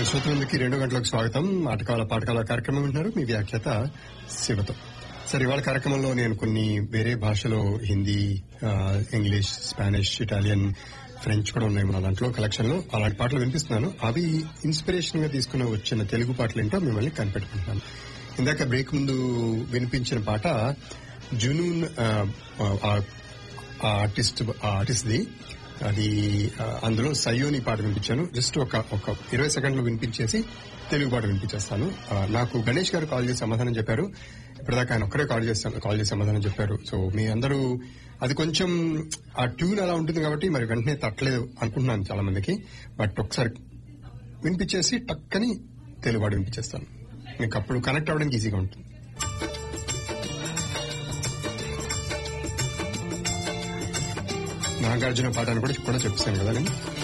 శ్రోతలందరికీ రెండో గంటలకు స్వాగతం ఆటకాల పాటకాల కార్యక్రమం వింటున్నారు మీ వ్యాఖ్యాత శివతో సరే ఇవాళ కార్యక్రమంలో నేను కొన్ని వేరే భాషలో హిందీ ఆ, ఇంగ్లీష్ స్పానిష్ ఇటాలియన్ ఫ్రెంచ్ కూడా ఉన్నాయి మన దాంట్లో కలెక్షన్ లో అలాంటి పాటలు వినిపిస్తున్నాను అవి ఇన్స్పిరేషన్ గా తీసుకుని వచ్చిన తెలుగు పాటలు ఏంటో మిమ్మల్ని కనిపెట్టుకుంటున్నాను ఇందాక బ్రేక్ ముందు వినిపించిన పాట జునూన్ ఆ, ఆ, ఆ ఆర్టిస్ట్ ఆ ఆర్టిస్ట్ ది అది ఆ, అందులో సయ్యోని పాట వినిపించాను జస్ట్ ఒక ఒక ఇరవై సెకండ్లు వినిపించేసి తెలుగు పాట వినిపించేస్తాను ఆ, నాకు గణేష్ గారు కాల్ చేసి సమాధానం చెప్పారు ఇప్పటిదాకా ఆయన ఒక్కరే కాల్ చేస్తాను కాల్ చేసి సమాధానం చెప్పారు సో మీ అందరూ అది కొంచెం ఆ ట్యూన్ అలా ఉంటుంది కాబట్టి మరి వెంటనే తట్టలేదు అనుకుంటున్నాను చాలా మందికి బట్ ఒకసారి వినిపించేసి టక్కని తెలుగు పాట వినిపించేస్తాను మీకు అప్పుడు కనెక్ట్ అవ్వడానికి ఈజీగా ఉంటుంది నాగార్జున పాట అని కూడా కూడా చెప్పాను కదా నేను